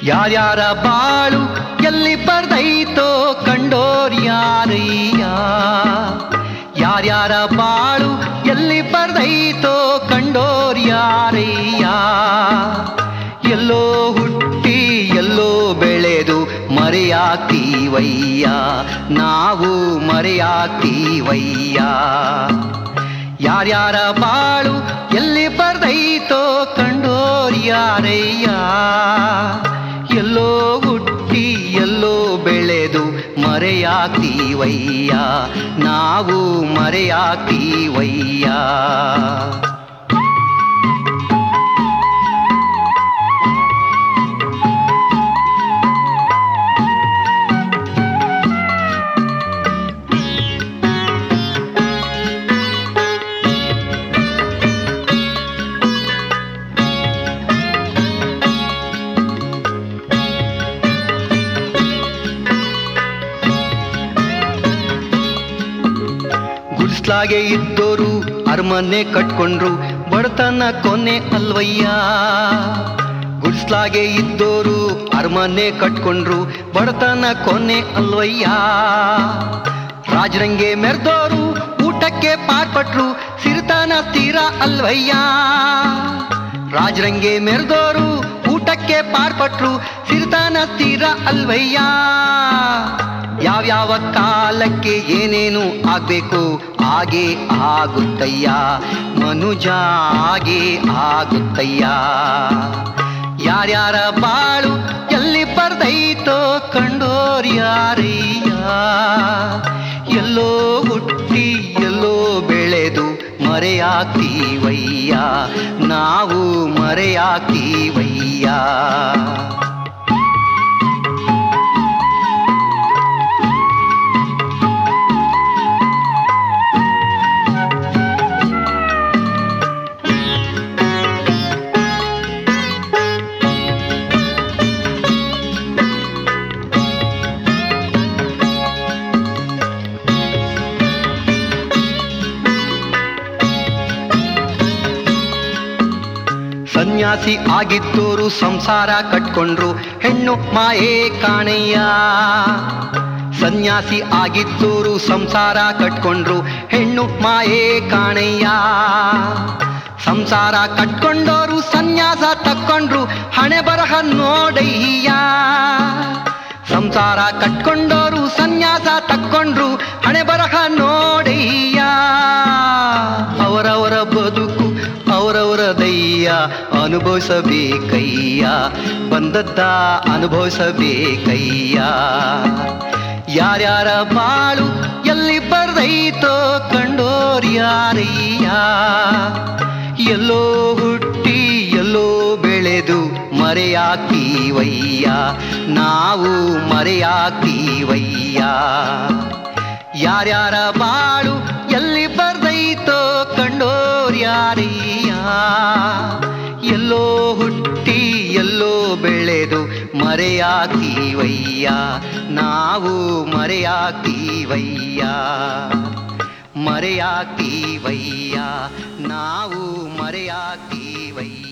ಯಾರ್ಯಾರ ಬಾಳು ಎಲ್ಲಿ ಬರ್ದೈತೋ ಕಂಡೋರ್ ಯಾರಯ್ಯ ಯಾರ್ಯಾರ ಬಾಳು ಎಲ್ಲಿ ಬರ್ದೈತೋ ಕಂಡೋರ್ ಯಾರಯ್ಯ ಎಲ್ಲೋ ಹುಟ್ಟಿ ಎಲ್ಲೋ ಬೆಳೆದು ಮರೆಯಾಗ್ತೀವಯ್ಯ ನಾವು ಮರೆಯಾಗ್ತೀವಯ್ಯ ಯಾರ್ಯಾರ ಬಾಳು ಎಲ್ಲಿ ಬರ್ದೈತೋ ಕಂಡೋರ್ ಯಾರಯ್ಯ ಎಲ್ಲೋ ಹುಟ್ಟಿ ಎಲ್ಲೋ ಬೆಳೆದು ಮರೆಯಾಗ್ತೀವಯ್ಯ ನಾವು ಮರೆಯಾಗ್ತೀವಯ್ಯ ಗುಡ್ಸ್ಲಾಗೆ ಇದ್ದೋರು ಅರಮನೆ ಕಟ್ಕೊಂಡ್ರು ಬಡತನ ಕೊನೆ ಅಲ್ವಯ್ಯ ಗುಡ್ಸ್ಲಾಗೆ ಇದ್ದೋರು ಅರಮನೆ ಕಟ್ಕೊಂಡ್ರು ಬಡತನ ಕೊನೆ ಅಲ್ವಯ್ಯ ರಾಜರಂಗೆ ಮೆರ್ದೋರು ಊಟಕ್ಕೆ ಪಾರ್ಪಟ್ರು ಸಿರಿತಾನ ತೀರ ಅಲ್ವಯ್ಯ ರಾಜರಂಗೆ ಮೆರ್ದೋರು ಊಟಕ್ಕೆ ಪಾರ್ಪಟ್ರು ಸಿರಿತಾನ ತೀರ ಅಲ್ವಯ್ಯ ಯಾವ್ಯಾವ ಕಾಲಕ್ಕೆ ಏನೇನು ಆಗ್ಬೇಕು ಹಾಗೆ ಆಗುತ್ತಯ್ಯ ಮನುಜ ಹಾಗೆ ಆಗುತ್ತಯ್ಯ ಯಾರ್ಯಾರ ಬಾಳು ಎಲ್ಲಿ ಬರ್ದೈತೋ ಕಂಡೋರ್ ಯಾರಯ್ಯ ಎಲ್ಲೋ ಹುಟ್ಟಿ ಎಲ್ಲೋ ಬೆಳೆದು ಮರೆಯಾಗ್ತೀವಯ್ಯ ನಾವು ಮರೆಯಾಗ್ತೀವಯ್ಯ ಸನ್ಯಾಸಿ ಆಗಿದ್ದೋರು ಸಂಸಾರ ಕಟ್ಕೊಂಡ್ರು ಹೆಣ್ಣು ಮಾಯೇ ಕಾಣಯ್ಯ ಸನ್ಯಾಸಿ ಆಗಿದ್ದೋರು ಸಂಸಾರ ಕಟ್ಕೊಂಡ್ರು ಹೆಣ್ಣು ಮಾಯೇ ಕಾಣಯ್ಯ ಸಂಸಾರ ಕಟ್ಕೊಂಡೋರು ಸನ್ಯಾಸ ತಕ್ಕೊಂಡ್ರು ಹಣೆ ಬರಹ ನೋಡಯ್ಯ ಸಂಸಾರ ಕಟ್ಕೊಂಡೋರು ಸನ್ಯಾಸ ತಕ್ಕೊಂಡ್ರು ಹಣೆ ಬರಹ ನೋಡಯ್ಯ ಅವರವರ ಬದುಕು ಅವರವರ ದಯ್ಯ ಅನುಭವಿಸಬೇಕಯ್ಯ ಬಂದದ್ದ ಅನುಭವಿಸಬೇಕಯ್ಯ ಯಾರ್ಯಾರ ಬಾಳು ಎಲ್ಲಿ ಬರ್ದೈತೋ ಕಂಡೋರ್ ಯಾರಯ್ಯ ಎಲ್ಲೋ ಹುಟ್ಟಿ ಎಲ್ಲೋ ಬೆಳೆದು ಮರೆಯಾಗ್ತೀವಯ್ಯ ನಾವು ಮರೆಯಾಗ್ತೀವಯ್ಯ ಯಾರ್ಯಾರ ಬಾಳು ಎಲ್ಲಿ ಬರ್ದೈತೋ ಕಂಡೋರ್ ಯಾರಯ್ಯ ಎಲ್ಲೋ ಹುಟ್ಟಿ ಎಲ್ಲೋ ಬೆಳೆದು ಮರೆಯಾಗ್ತೀವಯ್ಯ ನಾವು ಮರೆಯಾಗ್ತೀವಯ್ಯ ಮರೆಯಾಗ್ತೀವಯ್ಯ ನಾವು ಮರೆಯಾಗ್ತೀವಯ್ಯ